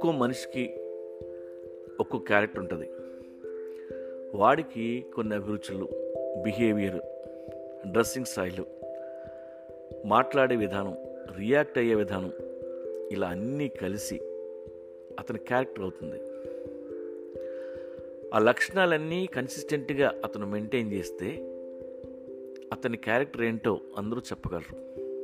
ఒక్కో మనిషికి ఒక్కో క్యారెక్టర్ ఉంటుంది వాడికి కొన్ని అభిరుచులు బిహేవియర్ డ్రెస్సింగ్ స్టైలు మాట్లాడే విధానం రియాక్ట్ అయ్యే విధానం ఇలా అన్నీ కలిసి అతని క్యారెక్టర్ అవుతుంది ఆ లక్షణాలన్నీ కన్సిస్టెంట్గా అతను మెయింటైన్ చేస్తే అతని క్యారెక్టర్ ఏంటో అందరూ చెప్పగలరు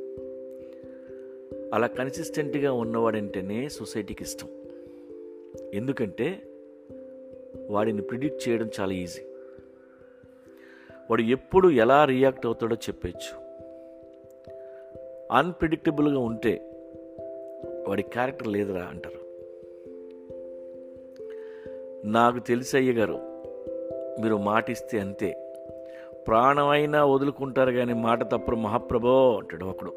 అలా కన్సిస్టెంట్గా ఉన్నవాడంటేనే సొసైటీకి ఇష్టం ఎందుకంటే వాడిని ప్రిడిక్ట్ చేయడం చాలా ఈజీ వాడు ఎప్పుడు ఎలా రియాక్ట్ అవుతాడో చెప్పచ్చు అన్ప్రిడిక్టబుల్గా ఉంటే వాడి క్యారెక్టర్ లేదురా అంటారు నాకు తెలిసి అయ్యగారు మీరు మాటిస్తే అంతే ప్రాణమైనా వదులుకుంటారు కానీ మాట తప్పరు మహాప్రభో అంటాడు ఒకడు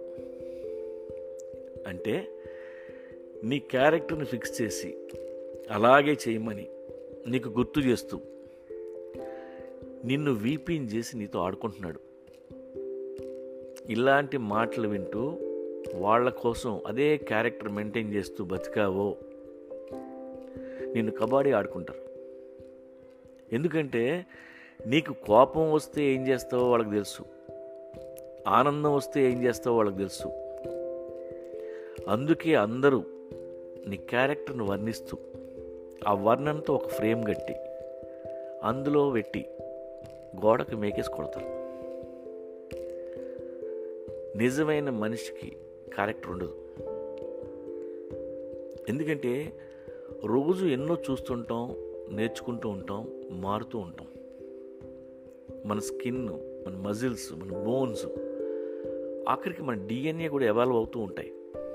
అంటే నీ క్యారెక్టర్ని ఫిక్స్ చేసి అలాగే చేయమని నీకు గుర్తు చేస్తూ నిన్ను వీపీని చేసి నీతో ఆడుకుంటున్నాడు ఇలాంటి మాటలు వింటూ వాళ్ళ కోసం అదే క్యారెక్టర్ మెయింటైన్ చేస్తూ బతికావో నిన్ను కబడ్డీ ఆడుకుంటారు ఎందుకంటే నీకు కోపం వస్తే ఏం చేస్తావో వాళ్ళకి తెలుసు ఆనందం వస్తే ఏం చేస్తావో వాళ్ళకి తెలుసు అందుకే అందరూ నీ క్యారెక్టర్ను వర్ణిస్తూ ఆ వర్ణనతో ఒక ఫ్రేమ్ కట్టి అందులో పెట్టి గోడకు మేకేసి కొడతారు నిజమైన మనిషికి క్యారెక్టర్ ఉండదు ఎందుకంటే రోజు ఎన్నో చూస్తుంటాం నేర్చుకుంటూ ఉంటాం మారుతూ ఉంటాం మన స్కిన్ మన మజిల్స్ మన బోన్స్ ఆఖరికి మన డిఎన్ఏ కూడా ఎవాల్వ్ అవుతూ ఉంటాయి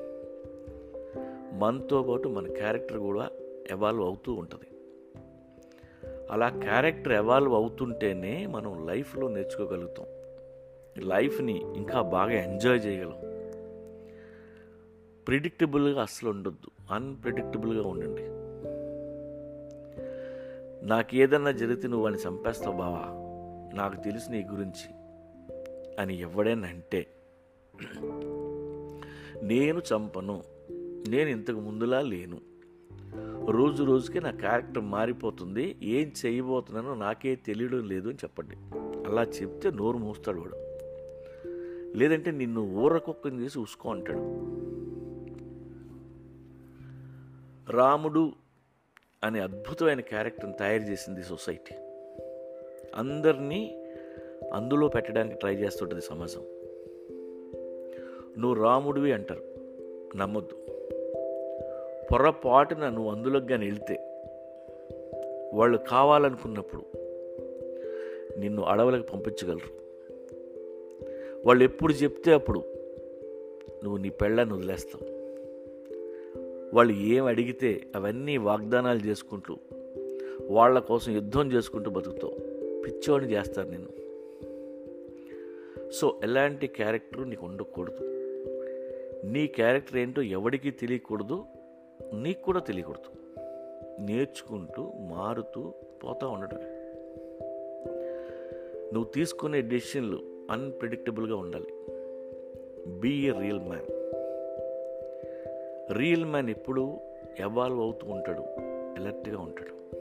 మనతో పాటు మన క్యారెక్టర్ కూడా ఎవాల్వ్ అవుతూ ఉంటుంది అలా క్యారెక్టర్ ఎవాల్వ్ అవుతుంటేనే మనం లైఫ్లో నేర్చుకోగలుగుతాం లైఫ్ని ఇంకా బాగా ఎంజాయ్ చేయగలం ప్రిడిక్టబుల్గా అస్సలు ఉండొద్దు అన్ప్రిడిక్టబుల్గా ఉండండి నాకు ఏదన్నా జరిగితే నువ్వు అని చంపేస్తావు బావా నాకు తెలుసు నీ గురించి అని ఎవడైనా అంటే నేను చంపను నేను ఇంతకు ముందులా లేను రోజు రోజుకి నా క్యారెక్టర్ మారిపోతుంది ఏం చేయబోతున్నానో నాకే తెలియడం లేదు అని చెప్పండి అలా చెప్తే నోరు మూస్తాడు వాడు లేదంటే నిన్ను ఊరకొక్కని చేసి ఉసుకో అంటాడు రాముడు అనే అద్భుతమైన క్యారెక్టర్ని తయారు చేసింది సొసైటీ అందరినీ అందులో పెట్టడానికి ట్రై చేస్తుంటుంది సమాజం నువ్వు రాముడివి అంటారు నమ్మొద్దు పొరపాటున నువ్వు అందులోకి కానీ వెళ్తే వాళ్ళు కావాలనుకున్నప్పుడు నిన్ను అడవులకు పంపించగలరు వాళ్ళు ఎప్పుడు చెప్తే అప్పుడు నువ్వు నీ పెళ్ళాన్ని వదిలేస్తావు వాళ్ళు ఏం అడిగితే అవన్నీ వాగ్దానాలు చేసుకుంటూ వాళ్ళ కోసం యుద్ధం చేసుకుంటూ బతుకుతావు పిచ్చోని చేస్తారు నేను సో ఎలాంటి క్యారెక్టర్ నీకు ఉండకూడదు నీ క్యారెక్టర్ ఏంటో ఎవడికి తెలియకూడదు నీకు కూడా తెలియకూడదు నేర్చుకుంటూ మారుతూ పోతూ ఉండటమే నువ్వు తీసుకునే డెసిషన్లు అన్ప్రిడిక్టబుల్గా ఉండాలి be a real man real man ఎప్పుడూ ఎవాల్వ్ అవుతూ ఉంటాడు అలర్ట్గా ఉంటాడు